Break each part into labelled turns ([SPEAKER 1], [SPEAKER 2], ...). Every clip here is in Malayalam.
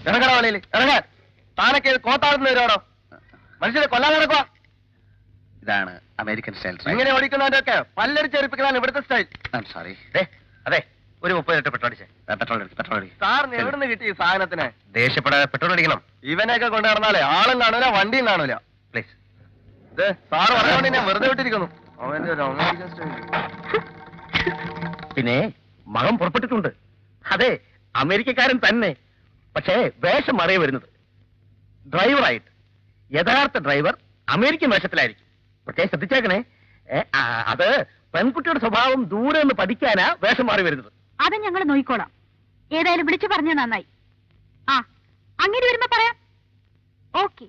[SPEAKER 1] ഇറങ്ങണ വലയിൽ ഇറങ്ങാൻ താനൊക്കെ ഇത് കോത്താടുന്ന വരുവാണോ മനുഷ്യരെ കൊല്ലാൻ നടക്കുക
[SPEAKER 2] ഇതാണ് അമേരിക്കൻ സ്റ്റൈൽ
[SPEAKER 1] ഇങ്ങനെ ഓടിക്കുന്നവന്റെ ഒക്കെ പല്ലടിച്ചേരിപ്പിക്കുന്നതാണ് ഇവിടുത്തെ സ്റ്റൈൽ
[SPEAKER 2] സോറി
[SPEAKER 1] അതെ ഒരു മുപ്പത് ലിറ്റർ പെട്രോൾ അടിച്ചേ
[SPEAKER 2] പെട്രോൾ അടിക്കും പെട്രോൾ അടിക്കും
[SPEAKER 1] സാറിന് എവിടുന്ന് കിട്ടി ഈ സാധനത്തിന്
[SPEAKER 2] ദേഷ്യപ്പെടാതെ പെട്രോൾ അടിക്കണം
[SPEAKER 1] ഇവനെയൊക്കെ കൊണ്ട് നടന്നാലേ ആളും കാണൂല വണ്ടിയും കാണൂല
[SPEAKER 2] പ്ലീസ്
[SPEAKER 1] ഇത് സാറ് പറഞ്ഞുകൊണ്ട് ഞാൻ വെറുതെ വിട്ടിരിക്കുന്നു അവന്റെ ഒരു അമേരിക്കൻ സ്റ്റൈൽ
[SPEAKER 2] പിന്നെ മകൻ പുറപ്പെട്ടിട്ടുണ്ട് അതെ അമേരിക്കക്കാരൻ തന്നെ പക്ഷേ വേഷം മറിയ വരുന്നത് ഡ്രൈവറായിട്ട് യഥാർത്ഥ ഡ്രൈവർ അമേരിക്കൻ വേഷത്തിലായിരിക്കും പ്രത്യേകം ശ്രദ്ധിച്ചേക്കണേ ഏ, ആ, അത് പെൺകുട്ടിയുടെ സ്വഭാവം ദൂരെ നിന്ന് പഠിക്കാനാ വേഷം മാറി വരുന്നത്
[SPEAKER 3] അത് ഞങ്ങൾ നോക്കിക്കോളാം ഏതായാലും വിളിച്ചു പറഞ്ഞ നന്നായി ആ അങ്ങനെ വരുമ്പോ പറയാം ഓക്കെ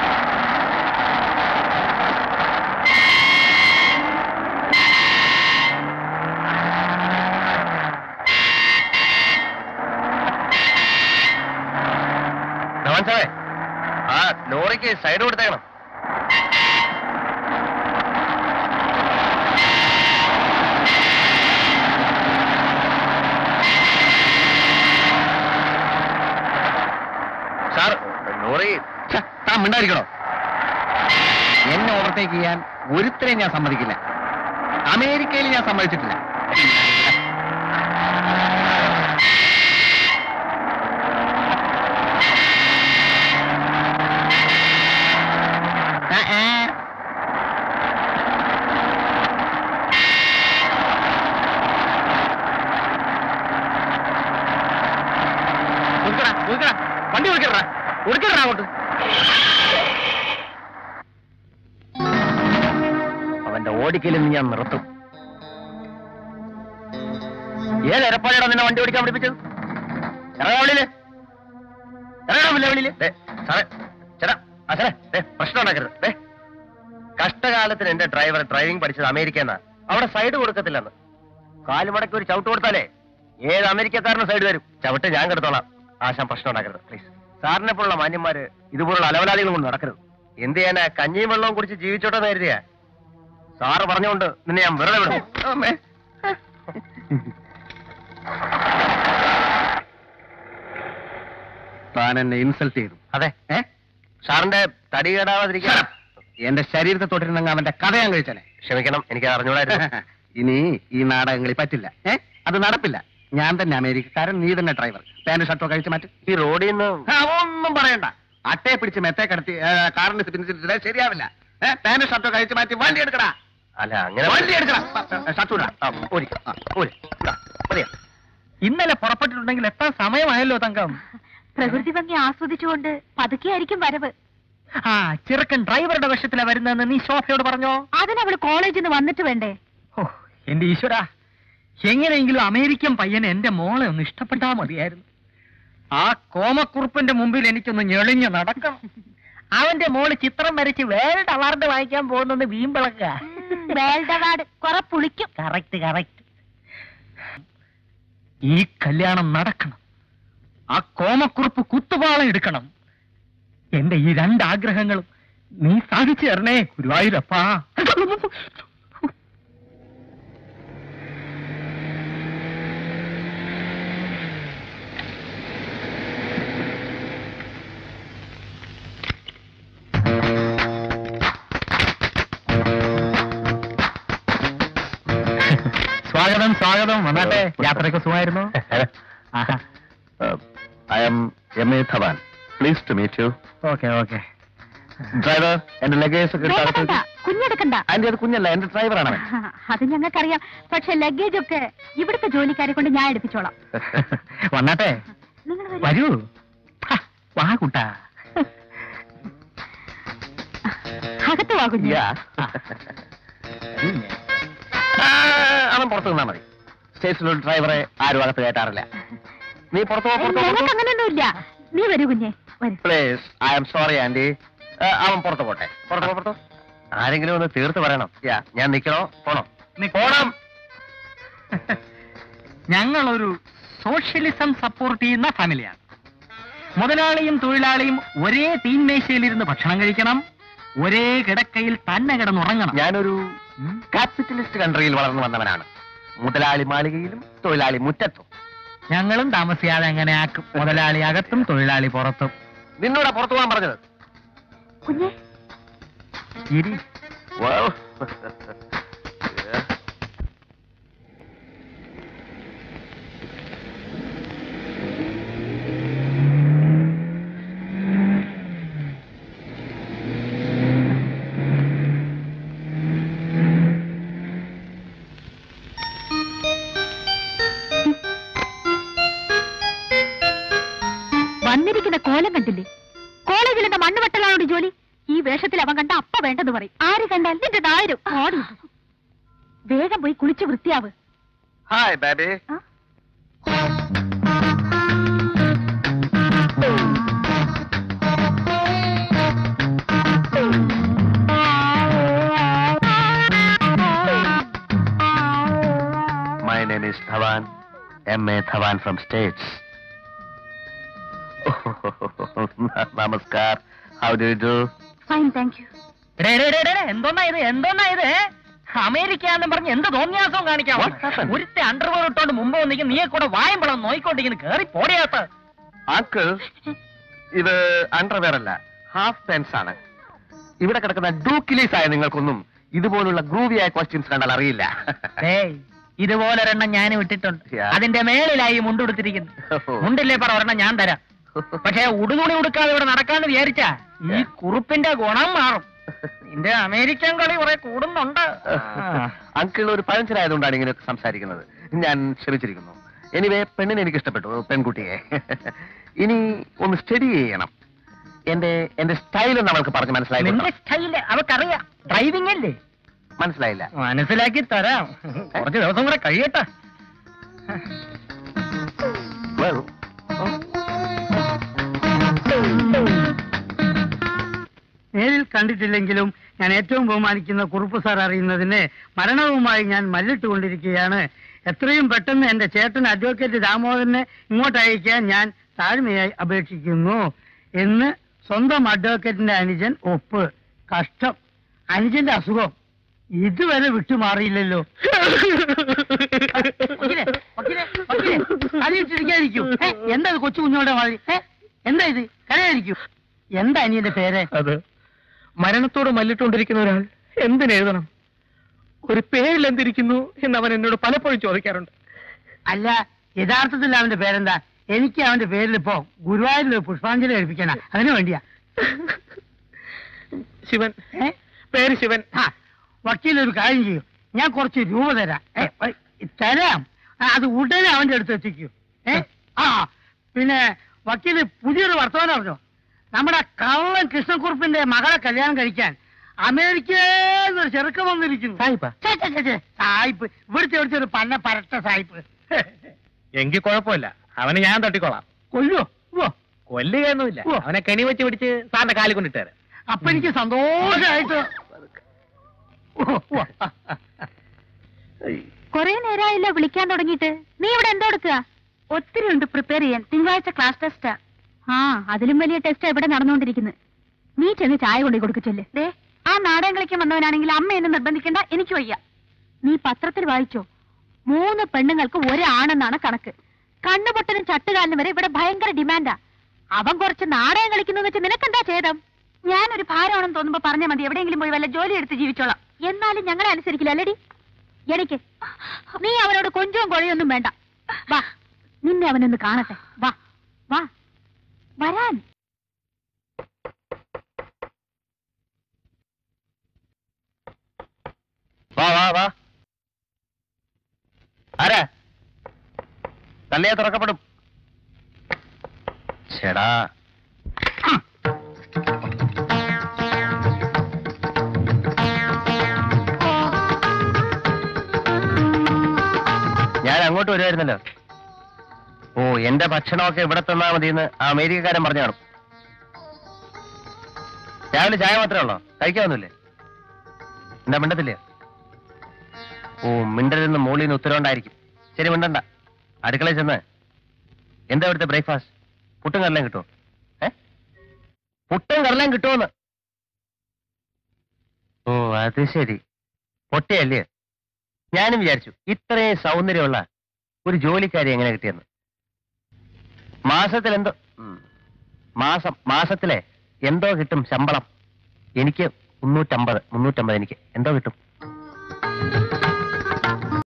[SPEAKER 1] നവാൻസാവേ ആ ലോറിക്ക് സൈഡ് കൊടുത്തേക്കണം സാർ ലോറി
[SPEAKER 2] താൻ മിണ്ടായിരിക്കണോ എന്നെ ഓവർടേക്ക് ചെയ്യാൻ ഒരുത്തരെയും ഞാൻ സമ്മതിക്കില്ല അമേരിക്കയിൽ ഞാൻ സമ്മതിച്ചിട്ടില്ല ആ, ആ. ഒതുക്കടാ, ഒതുക്കടാ. വണ്ടി ഒതുക്കടാ ഒതുക്കടാ അങ്ങോട്ട് അവന്റെ ഓടിക്കലിൽ നിന്ന് ഞാൻ നിർത്തും ഏത് എരപ്പാടിയാണോ നിന്നെ വണ്ടി ഓടിക്കാൻ പഠിപ്പിച്ചത് ഇറങ്ങാ വെളിയില് ഇറങ്ങാമില്ല വെളിയില് ദേ, സാറേ ചേട്ടാ ആ സാറേ ദേ, പ്രശ്നം ഉണ്ടാക്കരുത് ദേ, കഷ്ടകാലത്തിന് എന്റെ ഡ്രൈവർ ഡ്രൈവിംഗ് പഠിച്ചത് അമേരിക്കന്നാ അവിടെ സൈഡ് കൊടുക്കത്തില്ലെന്ന് കാലുമടക്കി ഒരു ചവിട്ട് കൊടുത്താലേ ഏത് അമേരിക്കക്കാരന് സൈഡ് വരും ചവിട്ട് ഞാൻ കെടുത്തോളാം ആശാൻ പ്രശ്നം ഉണ്ടാക്കരുത് പ്ലീസ് സാറിനെ പോലുള്ള മാന്യന്മാര് ഇതുപോലുള്ള അലവലാദികളും കൊണ്ട് നടക്കരുത് എന്ത് ചെയ്യാനാ കഞ്ഞിയും വെള്ളവും കുടിച്ച് ജീവിച്ചോട്ടെ എന്ന് കരുതിയാ സാറ് പറഞ്ഞുകൊണ്ട് നിന്നെ ഞാൻ വെറുതെ വിടും അമ്മേ. താൻ എന്നെ ഇൻസൾട്ട് ചെയ്തു അതെ ഏ സാറിന്റെ തടി കേടാവാതിരിക്കാൻ എന്റെ ശരീരത്തെ തൊട്ടിരുന്നെങ്കിൽ അവന്റെ കഥ ഞാൻ കഴിച്ചാലേ ക്ഷമിക്കണം എനിക്ക് അറിഞ്ഞൂടായിരുന്നു ഇനി ഈ നാടകങ്ങളിൽ പറ്റില്ല ഏ അത് നടപ്പില്ല ഞാൻ തന്നെ അമേരിക്കക്കാരൻ നീ തന്നെ ഡ്രൈവർ പാന്റ് ഷർട്ടോ കഴിച്ച് മാറ്റി ഈ റോഡിൽ നിന്ന് ഒന്നും പറയണ്ട അട്ടയെ പിടിച്ച് മെത്തെ കടത്തി ഏ, കാറിന് പിന്നിച്ചിട്ട് ശരിയാവില്ല ഏ പാന്റ് ഷർട്ടോ കഴിച്ച് മാറ്റി വണ്ടി എടുക്കടാ അല്ല അങ്ങനെ വണ്ടി എടുക്കടാ ഷർട്ട് ഇടാ ഓടി ആ, ഓടി ഇതാ, മതിയോ
[SPEAKER 4] ഇന്നലെ പുറപ്പെട്ടിട്ടുണ്ടെങ്കിൽ എത്താൻ സമയമായല്ലോ തങ്കം
[SPEAKER 3] പ്രകൃതി ഭംഗി ആസ്വദിച്ചുകൊണ്ട് പതുക്കെയായിരിക്കും വരവ്
[SPEAKER 4] ആ ചെറുക്കൻ ഡ്രൈവറുടെ വേഷത്തിലാ വരുന്നതെന്ന് നീ ശോഭയോട് പറഞ്ഞോ
[SPEAKER 3] അതിനവള് കോളേജിൽ നിന്ന് വന്നിട്ട് വേണ്ടേ
[SPEAKER 4] ഓ എന്റെ ഈശ്വര എങ്ങനെയെങ്കിലും അമേരിക്കൻ പയ്യനെ എന്റെ മോളെ ഒന്ന് ഇഷ്ടപ്പെട്ടാ മതിയായിരുന്നു ആ കോമക്കുറുപ്പിന്റെ മുമ്പിൽ എനിക്കൊന്ന് ഞെളിഞ്ഞു നടക്കണം അവന്റെ മോള് ചിത്രം വരച്ച് വേൾഡ് അവാർഡ് വാങ്ങിക്കാൻ പോകുന്നത് വീമ്പിളക്ക
[SPEAKER 3] വേൾഡ് അവാർഡ് കുറെ പുളിക്കും
[SPEAKER 4] കറക്റ്റ് കറക്റ്റ് ഈ കല്യാണം നടക്കണം ആ കോമക്കുറുപ്പ് കുത്തുപാളം എടുക്കണം എന്റെ ഈ രണ്ട് ആഗ്രഹങ്ങളും നീ സാധിച്ചു തരണേ ഗുരുവായൂരപ്പാ സ്വാഗതം സ്വാഗതം വന്നാട്ടെ യാത്രയൊക്കെ സുഖമായിരുന്നു ആഹാ
[SPEAKER 2] I'm M A Dhawan please to meet you
[SPEAKER 4] okay okay
[SPEAKER 2] driver എന്റെ ലഗേജ് ഒക്കെ
[SPEAKER 3] വേണ്ട,
[SPEAKER 2] എടുത്ത്
[SPEAKER 3] വേണ്ട, കുഞ്ഞെടുക്കണ്ട
[SPEAKER 2] അതിന്റെ അത് കുഞ്ഞല്ല എന്റെ ഡ്രൈവറാണ് അവൻ
[SPEAKER 3] അത് ഞങ്ങൾക്കറിയാം പക്ഷെ ലഗേജ് ഒക്കെ ഇവിടുത്തെ ജോലിക്കാരെ കൊണ്ട് ഞാൻ എടുപ്പിച്ചോളാം
[SPEAKER 4] വന്നാട്ടെ
[SPEAKER 3] നിങ്ങൾ വരൂ.
[SPEAKER 4] വരൂ ഹ, വാ കൂട്ടാ
[SPEAKER 3] അകത്ത് വാ കുഞ്ഞ്
[SPEAKER 2] Yeah. ആ, അവൻ പുറത്ത് നിന്നാ മതി സ്റ്റേഷനിൽ ഡ്രൈവറെ ആരും അകത്ത് കയറ്റാറില്ല നീ പുറത്തു പോ പുറത്തു
[SPEAKER 3] ഞങ്ങൾക്ക് അങ്ങനെയൊന്നുമില്ല നീ വരൂ കുഞ്ഞെ വരൂ
[SPEAKER 2] please I'm sorry aunty അവൻ പുറത്ത് പോട്ടെ പുറത്തു പോ, പുറത്തു പോ. ആരെങ്കിലും ഒന്ന് തീർത്ത് പറയണം Yeah, ഞാൻ നിക്കണോ പോണോ
[SPEAKER 4] പോണം ഞങ്ങളൊരു സോഷ്യലിസം സപ്പോർട്ട് ചെയ്യുന്ന ഫാമിലിയാണ് മുതലാളിയും തൊഴിലാളിയും ഒരേ തീൻമേശയിലിരുന്ന് ഭക്ഷണം കഴിക്കണം ഒരേ കിടക്കയിൽ തന്നെ കിടന്നുറങ്ങണം
[SPEAKER 2] ഞാനൊരു
[SPEAKER 4] ഉം.
[SPEAKER 2] ക്യാപിറ്റലിസ്റ്റ് കൺട്രിയിൽ വളർന്നു വന്നവനാണ് മുതലാളി മാളികയിലും തൊഴിലാളി മുറ്റത്തും
[SPEAKER 4] ഞങ്ങളും താമസിയാതെ അങ്ങനെ ആക്കും മുതലാളി അകത്തും തൊഴിലാളി പുറത്തും
[SPEAKER 2] നിന്നോടാ പുറത്തു പോകാൻ പറഞ്ഞത്
[SPEAKER 3] കുഞ്ഞെ
[SPEAKER 4] ഇരി
[SPEAKER 2] Wow.
[SPEAKER 3] വന്നിരിക്കുന്ന കോലം കണ്ടില്ലേ കോളേജിൽ എന്താ മണ്ണ് വെട്ടലാണോട് ജോലി ഈ വേഷത്തിൽ അവൻ കണ്ട അപ്പ വേണ്ടെന്ന് പറയും ആര് കണ്ടാൽ നിന്റെ നായരും ഓടി വേഗം പോയി കുളിച്ച് വൃത്തിയാവ്
[SPEAKER 2] ഹായ് ബേബി
[SPEAKER 3] ആ?
[SPEAKER 2] My name is Dhawan, M.A. Dhawan from States. Namaskar. How do you do?
[SPEAKER 3] Fine thank you
[SPEAKER 4] എടേ, എടേ, എടേ, എടേ, എന്തോന്നാ ഇത് എന്തോന്നാ ഇത് അമേരിക്ക എന്ന് പറഞ്ഞ് എന്ത് തോന്നിയാസവും കാണിക്കാം
[SPEAKER 2] What happened?
[SPEAKER 4] ഒരുത്തെ അണ്ടർവെയർ ഇട്ടോണ്ട് മുമ്പ് വന്നിരിക്കും നീയെ കൂടെ വായമ്പളം നോയിക്കൊണ്ടിരിക്കുന്നു കേറി പോടിയാത്ത
[SPEAKER 2] അങ്കിൾ ഇത് അണ്ടർവെയർ അല്ല ഹാഫ് പെൻസ് ആണ് ഇവിടെ കിടക്കുന്ന ഡൂക്കിലീസ് ആയ നിങ്ങൾക്കൊന്നും ഇതുപോലുള്ള ഗ്രൂവിയായ ക്വസ്റ്റ്യൻസ് കണ്ടാൽ അറിയില്ല
[SPEAKER 4] ഏയ് ഇതുപോലെ ഒരെണ്ണം ഞാൻ ഇട്ടിട്ടുണ്ട്
[SPEAKER 2] Yeah.
[SPEAKER 4] അതിന്റെ മേളിലായി മുണ്ടുടുത്തിരിക്കുന്നു
[SPEAKER 2] ഓഹോ.
[SPEAKER 4] മുണ്ടില്ലേ പറ ഒരെണ്ണം ഞാൻ തരാം പക്ഷേ ഉടുതുണി ഉടുക്കാതെ ഇവിടെ നടക്കാന്ന് വിചാരിച്ചാ ഈ കുറുപ്പിന്റെ ഗുണം മാറും നിന്റെ അമേരിക്കൻ കളി കുറെ കൂടുന്നുണ്ട് ആ.
[SPEAKER 2] അങ്കിൾ ഒരു പഴഞ്ചനായതുകൊണ്ടാണ് ഇങ്ങനെ സംസാരിക്കുന്നത് ഞാൻ ക്ഷമിച്ചിരിക്കുന്നു എനിവേ പെണ്ണിനെ എനിക്ക് ഇഷ്ടപ്പെട്ടു പെൺകുട്ടിയെ ഇനി ഒന്ന് സ്റ്റഡി ചെയ്യണം എന്റെ എന്റെ സ്റ്റൈൽ നമ്മൾക്ക് പറഞ്ഞ് മനസ്സിലായി
[SPEAKER 4] നിന്റെ സ്റ്റൈല് അവക്കറിയാം ഡ്രൈവിംഗ് അല്ലേ
[SPEAKER 2] മനസ്സിലായില്ല
[SPEAKER 4] മനസ്സിലാക്കി തരാം കുറച്ച് ദിവസം കൂടെ കഴിയട്ടെ
[SPEAKER 2] Well,
[SPEAKER 5] നേരിൽ കണ്ടിട്ടില്ലെങ്കിലും ഞാൻ ഏറ്റവും ബഹുമാനിക്കുന്ന കുറുപ്പ് സാർ അറിയുന്നതിന് മരണവുമായി ഞാൻ മല്ലിട്ടുകൊണ്ടിരിക്കുകയാണ് എത്രയും പെട്ടെന്ന് എന്റെ ചേട്ടൻ അഡ്വക്കേറ്റ് ദാമോദരനെ ഇങ്ങോട്ട് അയക്കാൻ ഞാൻ താഴ്മയായി അപേക്ഷിക്കുന്നു എന്ന് സ്വന്തം അഡ്വക്കേറ്റിന്റെ അനുജൻ ഒപ്പ് കഷ്ടം അനുജന്റെ അസുഖം ഇതുവരെ വിട്ടുമാറിയില്ലല്ലോ വക്കീലേ, വക്കീലേ, വക്കീലേ, കരയിട്ടിരിക്കാതിരിക്കൂ. ഏ, എന്താ ഇത് കൊച്ചു കുഞ്ഞുങ്ങളുടെ മാതിരി ഏ, എന്താ ഇത് കരയായിരിക്കും എന്താ അനിയന്റെ പേര്
[SPEAKER 4] അത് മരണത്തോട് മല്ലിട്ടുകൊണ്ടിരിക്കുന്ന ഒരാൾ എന്തിനെഴുതണം ഒരു പേരിൽ എന്തിരിക്കുന്നു എന്ന് അവൻ എന്നോട് പലപ്പോഴും ചോദിക്കാറുണ്ട്
[SPEAKER 5] അല്ല യഥാർത്ഥത്തിൽ അവന്റെ പേരെന്താ എനിക്ക് അവന്റെ പേരിൽ ഇപ്പോ ഗുരുവായൂരിൽ ഒരു പുഷ്പാഞ്ജലി കഴിപ്പിക്കാനാ അതിനു വേണ്ടിയാ
[SPEAKER 4] ശിവൻ
[SPEAKER 5] ഏ?
[SPEAKER 4] പേര് ശിവൻ
[SPEAKER 5] ആ വക്കീൽ ഒരു കാര്യം ചെയ്യൂ ഞാൻ കുറച്ച് രൂപ തരാം ഏ, ഏ, തരാം ആ, അത് ഉടനെ അവന്റെ അടുത്ത് എത്തിക്കൂ ഏ ആ പിന്നെ വക്കീല് പുതിയൊരു വർത്തമാനം അറിഞ്ഞോ നമ്മുടെ കള്ളൻ കൃഷ്ണക്കുറുപ്പിന്റെ മകളെ കല്യാണം കഴിക്കാൻ അമേരിക്കയിൽ ഒരു ചെറുക്കം വന്നിരിക്കുന്നു
[SPEAKER 4] സായിപ്പാ?
[SPEAKER 5] ഛെ, ഛെ, ഛെ, ഛെ, സായിപ്പ് ഇവിടുത്തെ ഇവിടുത്തെ ഒരു പന്ന പരട്ട സായിപ്പ്
[SPEAKER 4] എങ്കിൽ കുഴപ്പമില്ല അവനെ ഞാൻ തട്ടിക്കോളാം
[SPEAKER 5] കൊല്ലോ ഓ
[SPEAKER 4] കൊല്ലുകയൊന്നുമില്ല
[SPEAKER 5] ഓ.
[SPEAKER 4] അവനെ കെണി വെച്ച് പിടിച്ച് സാറിന്റെ കാലിൽ കൊണ്ടിട്ട് തരാം
[SPEAKER 5] അപ്പൊ എനിക്ക് സന്തോഷമായിട്ട് ഓ, ഓ.
[SPEAKER 3] കൊറേ നേരമായല്ലോ വിളിക്കാൻ തുടങ്ങിയിട്ട് നീ ഇവിടെ എന്തോ എടുക്കുക ഒത്തിരി ഉണ്ട് പ്രിപ്പയർ ചെയ്യാൻ തിങ്കളാഴ്ച ക്ലാസ് ടെസ്റ്റാ ആ അതിലും വലിയ ടെസ്റ്റ് ഇവിടെ നടന്നുകൊണ്ടിരിക്കുന്നത് നീ ചെന്ന് ചായ കൊണ്ടു കൊടുക്കച്ചല്ലേ ദേ ആ നാടകം കളിക്കാൻ വന്നവനാണെങ്കിൽ അമ്മ എന്നെ നിർബന്ധിക്കണ്ട എനിക്ക് വയ്യ നീ പത്രത്തിൽ വായിച്ചോ മൂന്ന് പെണ്ണുങ്ങൾക്ക് ഒരാണെന്നാണ് കണക്ക് കണ്ണുപൊട്ടനും ചട്ടുകാലിനും വരെ ഇവിടെ ഭയങ്കര ഡിമാൻഡാ അവൻ കുറച്ച് നാടകം കളിക്കുന്നു വെച്ച് നിനക്കെന്താ ഛേദം ഞാനൊരു ഭാരമാണെന്ന് തോന്നുമ്പോ പറഞ്ഞാൽ മതി എവിടെയെങ്കിലും പോയി വല്ല ജോലി എടുത്ത് ജീവിച്ചോളാം എന്നാലും ഞങ്ങളെ അനുസരിക്കില്ല അല്ലടി എനിക്ക് നീ അവനോട് കൊഞ്ചവും കൊഴയൊന്നും വേണ്ട വാ നിന്നെ അവനൊന്ന് കാണട്ടെ വാ വാ വരാൻ
[SPEAKER 2] വാ വാ വാ ആരാ തള്ളിയാ തുറക്കപ്പെടും ചേടാ ഞാൻ അങ്ങോട്ട് വരുമായിരുന്നല്ലോ ഓ എന്റെ ഭക്ഷണമൊക്കെ ഇവിടെ തന്നാ മതിയെന്ന് ആ അമേരിക്കക്കാരൻ പറഞ്ഞു കാണും രാവിലെ ചായ മാത്രമേ ഉള്ളോ കഴിക്കാവുന്നില്ലേ എന്താ മിണ്ടത്തില്ലേ ഓ മിണ്ടലെന്ന് മോളിൽ നിന്ന് ഉത്തരവുണ്ടായിരിക്കും ശരി മിണ്ടണ്ട അടുക്കളയിൽ ചെന്ന് എന്താ ഇവിടുത്തെ ബ്രേക്ക്ഫാസ്റ്റ് പുട്ടും കടലയും കിട്ടുമോ ഏ പുട്ടും കടലയും കിട്ടുമോന്ന് ഓ അത് ശരി പൊട്ടയല്ലേ ഞാനും വിചാരിച്ചു ഇത്രയും സൗന്ദര്യമുള്ള ഒരു ജോലിക്കാരി എങ്ങനെ കിട്ടിയെന്ന് മാസത്തിൽ എന്തോ ഉം. മാസം മാസത്തിലെ എന്തോ കിട്ടും ശമ്പളം എനിക്ക് മുന്നൂറ്റമ്പത് മുന്നൂറ്റമ്പത് എനിക്ക് എന്തോ കിട്ടും